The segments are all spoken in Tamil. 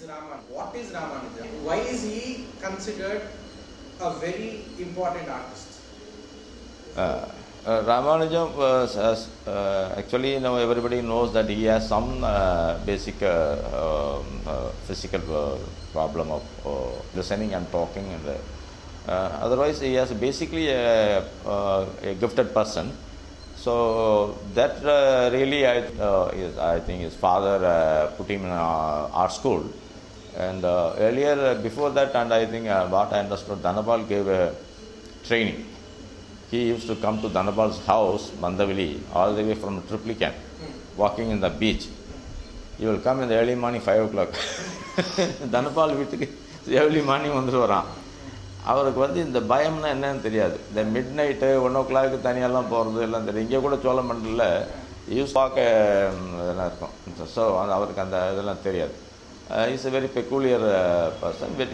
Ramanujan? What is Ramanujan? Why is he considered a very important artist? Uh, uh, Ramanujan was, has, uh, actually, you know, everybody knows that he has some uh, basic uh, um, uh, physical uh, problem of uh, listening and talking, and uh, uh, otherwise he has basically a, uh, a gifted person. So that uh, really, I, uh, is, I think his father uh, put him in uh, art school, and uh, earlier uh, before that, and I think uh, what I understood, Dhanapal gave a training. He used to come to Dhanapal's house, Mandavili, all the way from Triplicane, walking in the beach. He will come in the early morning, 5 o'clock. Dhanapal வீட்டுக்கு ஏர்லி மார்னிங் வந்துட்டு வரான் அவருக்கு வந்து இந்த பயம்னா என்னன்னு தெரியாது இந்த midnight one o'clock தனியாலாம் போகிறது எல்லாம் தெரியும் இங்கே கூட சோழமண்டலில் யூஸ் பார்க்க ம், இதெல்லாம் இருக்கும் ஸோ அவருக்கு அந்த இதெல்லாம் தெரியாது is a very peculiar person very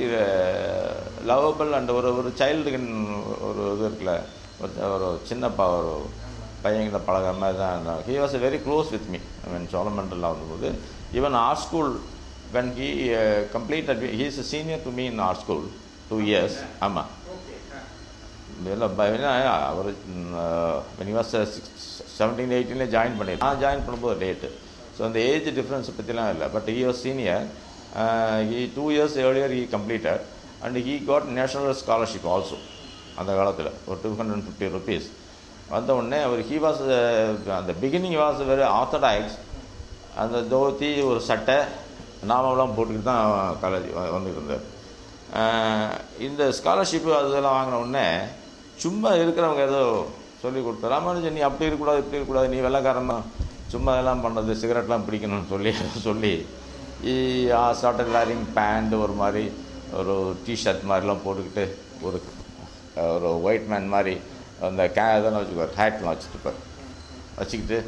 lovable and ஒரு ஒரு சைல்டுக்கு ஒரு இது இருக்குல்ல ஒரு ஒரு சின்ன ப ஒரு பையன்கிட்ட பழகுற மாதிரி தான் இருந்தாங்க he was very close with me I mean சோழமண்டலில் வந்தபோது even art school when he uh, completed he is a senior to me in art school two years ஆமாம் Okay. huh. இல்லை ஏன்னா அவர் வென் வாஸ் செவன்டீன் எயிட்டீன்லேயே ஜாயின் பண்ணி நான் ஜாயின் பண்ணும்போது லேட்டு ஸோ அந்த ஏஜ் டிஃப்ரென்ஸ் பற்றிலாம் இல்லை but he was senior he two years earlier he completed and he got national scholarship also அந்த காலத்தில் ஒரு டூ ஹண்ட்ரட் ஃபிஃப்டி ருபீஸ் வந்த உடனே அவர் ஹி வாஸ் அந்த பிகினிங் வாஸ் வெரி ஆர்த்தடாக்ஸ் அந்த தோத்தி ஒரு சட்டை நாமெல்லாம் போட்டுக்கிட்டு தான் காலேஜ் வந்துட்டு இருந்தார் ஆஹ் இந்த ஸ்காலர்ஷிப்பு அதெல்லாம் வாங்கின உடனே சும்மா இருக்கிறவங்க ஏதோ சொல்லி கொடுத்தா ராமானுஜன் நீ அப்படி இருக்கக்கூடாது இப்படி இருக்கக்கூடாது நீ வெள்ளைக்காரன் தான் சும்மா இதெல்லாம் பண்ணுறது சிகரெட்லாம் பிடிக்கணும்னு சொல்லி சொல்லி ஸ்டார்டட் வேரிங் பேண்ட் ஒரு மாதிரி ஒரு டிஷர்ட் மாதிரிலாம் போட்டுக்கிட்டு ஒரு ஒரு ஒயிட் மேன் மாதிரி அந்த கே இதெல்லாம் வச்சுக்குவார் ஹேட்லாம் வச்சுட்டுப்பார் வச்சுக்கிட்டு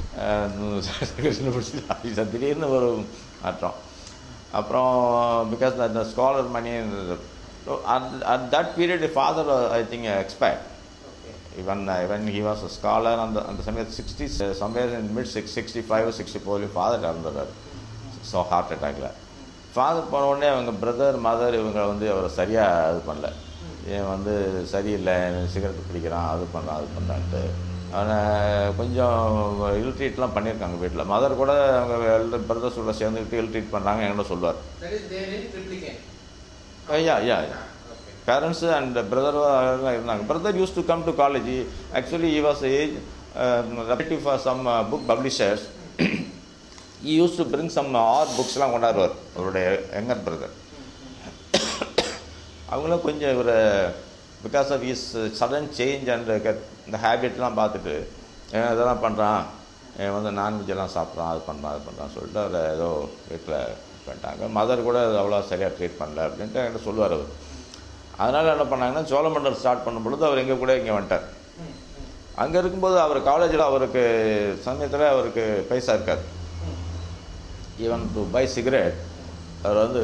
பிடிச்சி திடீர்னு ஒரு மாற்றம் அப்புறம் பிகாஸ் அந்த scholar money at that period father I think expired even even he was a scholar அந்த அந்த சமயத்தில் sixty somewhere in mid six sixty five sixty ஃபோர்லேயும் ஃபாதர் இறந்துடுறாரு ஸோ ஹார்ட் அட்டாக்ல ஃபாதர் போன உடனே அவங்க பிரதர் மதர் இவங்க வந்து அவரை சரியாக இது பண்ணல இவன் வந்து சரியில்லை சிகரெட் பிடிக்கிறான் அது பண்ணுறான் அது பண்ணுறான்ட்டு அவனை கொஞ்சம் இல்ட்ரீட்லாம் பண்ணியிருக்காங்க வீட்டில் மதர் கூட அவங்க எல்டர் பிரதர்ஸ் கூட சேர்ந்துக்கிட்டு இல்ட்ரீட் பண்ணுறாங்க என்கிட்ட சொல்லுவார் That is there in Triplicane. Yeah yeah Ah, okay. Parents and brother எல்லாம் இருந்தாங்க brother used to come to college actually he was ஏஜ் ரெப்டிவ் for some book publishers he used to bring some or புக்ஸ்லாம் கொண்டாடுவார் அவருடைய யங்கர் பிரதர் அவங்களும் கொஞ்சம் இவர் because of his sudden change and இந்த ஹேபிட்லாம் பார்த்துட்டு "ஏன் இதெல்லாம் பண்ணுறான் இவன் வந்து நான்வெஜ் எல்லாம் சாப்பிட்றான் அது பண்ணுறான் அது பண்ணுறான் சொல்லிட்டு அவரை ஏதோ வீட்டில் பண்ணிட்டாங்க மதர் கூட அது அவ்வளோ சரியாக ட்ரீட் பண்ணல அப்படின்ட்டு என்கிட்ட சொல்லுவார் அவர் அதனால் என்ன பண்ணாங்கன்னா சோழமண்டல் ஸ்டார்ட் பண்ணும் பொழுது அவர் எங்கள் கூட இங்கே வந்துட்டார் அங்கே இருக்கும்போது அவர் காலேஜில் அவருக்கு சமயத்தில் அவருக்கு பைசா இருக்காது ஈவன் டு பை சிகரெட் அவர் வந்து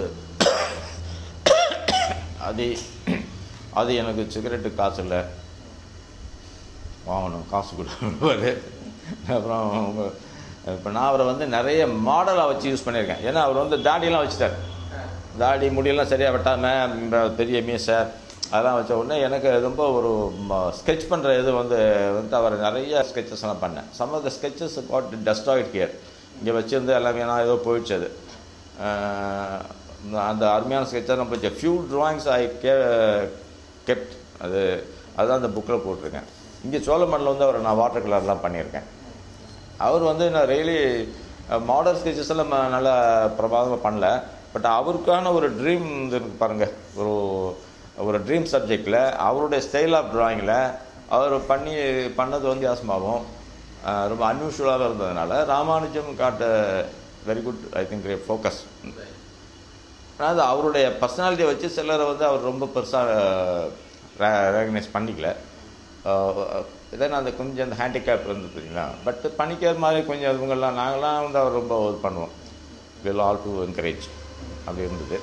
அது அது எனக்கு சிகரெட்டு காசு இல்லை வாங்கணும் காசு கொடுப்பாரு அப்புறம் உங்க- இப்போ நான் அவரை வந்து நிறைய மாடலாக வச்சு யூஸ் பண்ணியிருக்கேன் ஏன்னா அவர் வந்து தாடியெல்லாம் வச்சுட்டார் தாடி முடியெல்லாம் சரியாக வெட்டாமல் பெரிய மீசை அதெல்லாம் வச்ச உடனே எனக்கு ரொம்ப ஒரு ஸ்கெட்ச் பண்ணுற இது வந்து வந்து அவர் நிறைய sketches எல்லாம் பண்ணேன் some of the sketches got destroyed here இங்கே வச்சிருந்து எல்லாமே நான் ஏதோ போயிடுச்சு அது அஹ் அந்த அருமையான ஸ்கெட்சாக நான் போயிடுச்சு ஃபியூ ட்ராயிங்ஸ் ஐ கே கெப்ட் அது அதுதான் அந்த புக்கில் போட்டிருக்கேன் இங்கே சோழமண்டலில் வந்து அவர் நான் வாட்டர் கலர்லாம் பண்ணியிருக்கேன் அவர் வந்து நான் ரியலி மாடல் ஸ்கெச்சஸ் எல்லாம் ம- நல்லா பிரபாதமாக பண்ணல பட் அவருக்கான ஒரு ட்ரீம் இருக்கு பாருங்கள் ஒரு ஒரு ட்ரீம் சப்ஜெக்டில் அவருடைய ஸ்டைல் ஆஃப் ட்ராயிங்கில் அவர் பண்ணி பண்ணது வந்து யாசமாகும் ரொம்ப அன்யூஷுவலாக இருந்ததுனால ராமானுஜம் காட்ட very good I think great focus அதாவது அவருடைய பர்சனாலிட்டியை வச்சு சிலரை வந்து அவர் ரொம்ப பெருசாக ரெகனைஸ் பண்ணிக்கல இதே அந்த கொஞ்சம் அந்த ஹேண்டிகேப் இருந்து தெரியுங்களா பட் பண்ணிக்கிற மாதிரி கொஞ்சம் இவங்கெல்லாம் நாங்களாம் வந்து அவர் ரொம்ப இது பண்ணுவோம் வில் ஆல் டு என்கரேஜ் அப்படி இருந்தது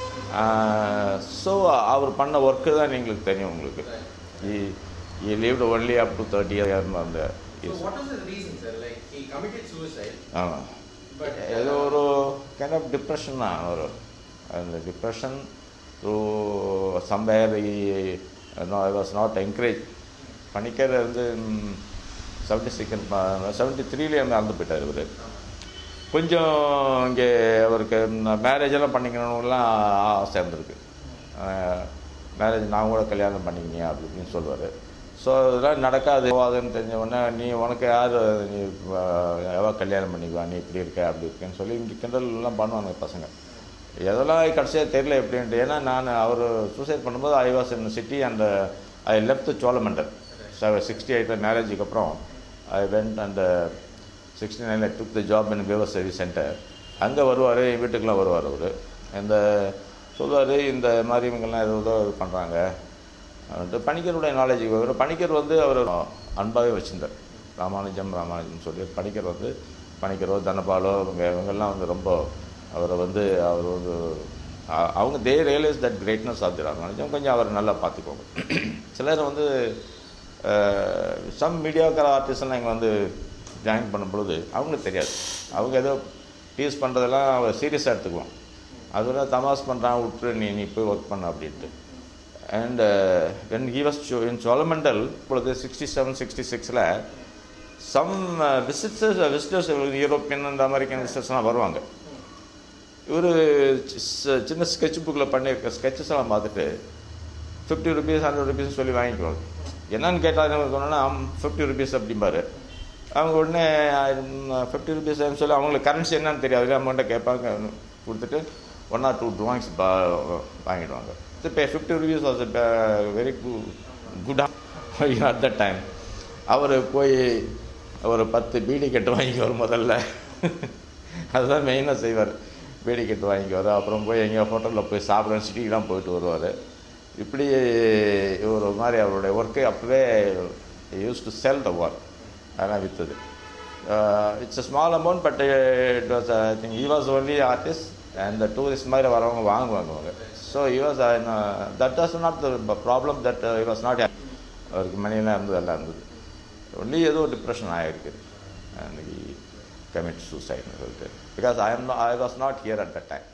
ஸோ அவர் பண்ண ஒர்க்கு தான் எங்களுக்கு தெரியும் உங்களுக்கு he lived only up to thirty year அந்த So what was the reason, sir? Like he committed suicide, ஆமாம் but ஏதோ ஒரு கைண்ட் ஆஃப் டிப்ரெஷன் தான் ஒரு அந்த depression so somewhere I was not encourage Panicker வந்து செவன்டி செகண்ட் செவன்ட்டி த்ரீலேயே மறந்து போயிட்டார் இவர் கொஞ்சம் இங்கே அவருக்கு மேரேஜ் எல்லாம் பண்ணிக்கணும்லாம் ஆசை இருந்திருக்கு மேரேஜ் நான் கூட கல்யாணம் பண்ணிக்கினியா அப்படி இப்படின்னு சொல்லுவார் ஸோ இதெல்லாம் நடக்காது போகாதுன்னு தெரிஞ்ச உடனே நீ உனக்கு யார் நீ எவா கல்யாணம் பண்ணிக்குவா நீ இப்படி இருக்க அப்படி இருக்கேன்னு சொல்லி இங்கே கிண்டல்லாம் பண்ணுவாங்க பசங்க எதெல்லாம் கடைசியாக தெரியல எப்படின்ட்டு ஏன்னா நான் அவர் சூசைட் பண்ணும்போது I was in city and I left Cholamandal sixty எயிட்டில் மேரேஜுக்கு அப்புறம் ஐ வெண்ட் அண்ட் சிக்ஸ்டி நைனில் took the job in weaver service centre அங்கே வருவார் என் வீட்டுக்கெலாம் வருவார் அவர் இந்த சொல்லுவார் இந்த மாதிரி இவங்கெல்லாம் ஏதோ ஏதோ இது பண்ணுறாங்க வந்துட்டு பணிக்கருடைய நாலேஜ் வரும் பணிக்கர் வந்து அவர் அன்பாகவே வச்சிருந்தார் ராமானுஜம் ராமானுஜம் சொல்லி பணிக்கர் வந்து பணிக்கரோ தனபாலோ இவங்க இவங்கெல்லாம் வந்து ரொம்ப அவரை வந்து அவர் வந்து அ- அவங்க they realise that greatness of the Ramanujam கொஞ்சம் அவர் நல்லா பார்த்துக்கோங்க சிலர் வந்து சம் மீடியாக்கார ஆர்டிஸ்ட்லாம் இங்கே வந்து ஜாயின் பண்ணும் பொழுது அவங்களுக்கு தெரியாது அவங்க ஏதோ டீஸ் பண்ணுறதெல்லாம் அவர் சீரியஸாக எடுத்துக்குவோம் அதெல்லாம் தமாஸ் பண்ணுறான் விட்டுரு நீ நீ போய் ஒர்க் பண்ண அப்படின்ட்டு and when he was in Cholamandal இப்பொழுது சிக்ஸ்டி செவன் சிக்ஸ்டி சிக்ஸில் some visitors visitors European and American விசிட்டர்ஸ்லாம் வருவாங்க இவர் சின்ன ஸ்கெட்ச் புக்கில் பண்ணியிருக்க ஸ்கெட்சஸ் எல்லாம் பார்த்துட்டு ஃபிஃப்டி ருபீஸ் ஹண்ட்ரட் ருபீஸ் சொல்லி வாங்கிக்குவாங்க என்னன்னு கேட்டால் சொன்னோன்னா ஃபிஃப்டி ருபீஸ் அப்படிம்பாரு அவங்க உடனே ஃபிஃப்டி ருபீஸ் சொல்லி அவங்களுக்கு கரன்சி என்னன்னு தெரியாது அமௌண்ட்டை கேட்பாங்க கொடுத்துட்டு ஒன் ஆர் டூ ட்ராயிங்ஸ் வாங்கிடுவாங்க இப்போ fifty rupees was very good at the time அவர் போய் ஒரு பத்து பீடி கட்டு வாங்கிக்குவார் முதல்ல அதுதான் மெயினாக செய்வார் பீடி கட்டு வாங்கிக்குவார் அப்புறம் போய் எங்கேயோ ஹோட்டலில் போய் சாப்பிட்ற சிட்டிக்கெலாம் போயிட்டு வருவார் இப்படி ஒரு மாதிரி அவருடைய ஒர்க்கு அப்போவே used to sell the work அதெல்லாம் விற்றுது it's a small amount but it was I think he was only artist and tourist மாதிரி வரவங்க வாங்குவாங்க அவங்க so he was that was not the problem that he was not அவருக்கு மணியெல்லாம் இருந்தது எல்லாம் இருந்தது ஒன்லி ஏதோ டிப்ரெஷன் ஆகிருக்கு அண்ட் கமிட் சூசைட்னு சொல்லிட்டு because I am I was not here at the time